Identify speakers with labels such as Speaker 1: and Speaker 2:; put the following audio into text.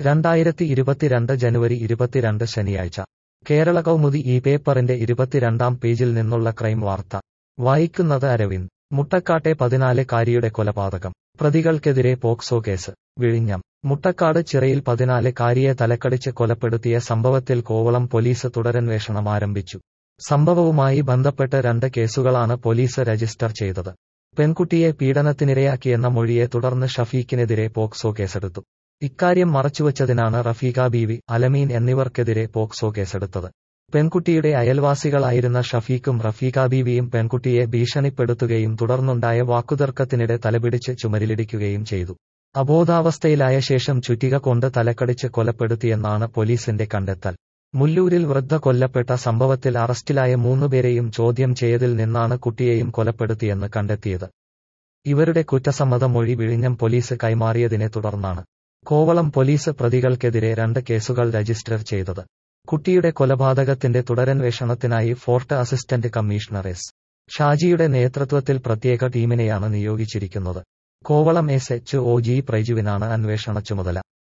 Speaker 1: രണ്ടായിരത്തി ഇരുപത്തിരണ്ട് ജനുവരി ഇരുപത്തിരണ്ട് ശനിയാഴ്ച കേരള കൗമുദി ഈ പേപ്പറിന്റെ ഇരുപത്തിരണ്ടാം പേജിൽ നിന്നുള്ള ക്രൈം വാർത്ത വായിക്കുന്നത് അരവിന്ദ് മുട്ടക്കാട്ടെ പതിനാല് കാരിയുടെ കൊലപാതകം പ്രതികൾക്കെതിരെ പോക്സോ കേസ് വിഴിഞ്ഞം മുട്ടക്കാട് ചിറയിൽ പതിനാല് കാരിയെ തലക്കടിച്ച് കൊലപ്പെടുത്തിയ സംഭവത്തിൽ കോവളം പോലീസ് തുടരന്വേഷണം ആരംഭിച്ചു സംഭവവുമായി ബന്ധപ്പെട്ട് രണ്ട് കേസുകളാണ് പോലീസ് രജിസ്റ്റർ ചെയ്തത് പെൺകുട്ടിയെ പീഡനത്തിനിരയാക്കിയെന്ന മൊഴിയെ തുടർന്ന് ഷഫീഖിനെതിരെ പോക്സോ കേസെടുത്തു ഇക്കാര്യം മറച്ചുവച്ചതിനാണ് റഫീഖ ബീവി അലമീൻ എന്നിവർക്കെതിരെ പോക്സോ കേസെടുത്തത് പെൺകുട്ടിയുടെ അയൽവാസികളായിരുന്ന ഷഫീഖും റഫീഖ ബീവിയും പെൺകുട്ടിയെ ഭീഷണിപ്പെടുത്തുകയും തുടർന്നുണ്ടായ വാക്കുതർക്കത്തിനിടെ തലപിടിച്ച് ചുമരിലിടിക്കുകയും ചെയ്തു അബോധാവസ്ഥയിലായ ശേഷം ചുറ്റിക കൊണ്ട് തലക്കടിച്ച് കൊലപ്പെടുത്തിയെന്നാണ് പോലീസിന്റെ കണ്ടെത്തൽ മുല്ലൂരിൽ വൃദ്ധ കൊല്ലപ്പെട്ട സംഭവത്തിൽ അറസ്റ്റിലായ മൂന്നുപേരെയും ചോദ്യം ചെയ്യതിൽ നിന്നാണ് കുട്ടിയെയും കൊലപ്പെടുത്തിയെന്ന് കണ്ടെത്തിയത് ഇവരുടെ കുറ്റസമ്മത മൊഴി വിഴിഞ്ഞം പോലീസ് കൈമാറിയതിനെ തുടർന്നാണ് കോവളം പോലീസ് പ്രതികൾക്കെതിരെ രണ്ട് കേസുകൾ രജിസ്റ്റർ ചെയ്തത് കുട്ടിയുടെ കൊലപാതകത്തിന്റെ തുടരന്വേഷണത്തിനായി ഫോർട്ട് അസിസ്റ്റന്റ് കമ്മീഷണർ എസ് ഷാജിയുടെ നേതൃത്വത്തിൽ പ്രത്യേക ടീമിനെയാണ് നിയോഗിച്ചിരിക്കുന്നത് Kovalam S H O G പ്രൈജുവിനാണ് അന്വേഷണ ചുമതല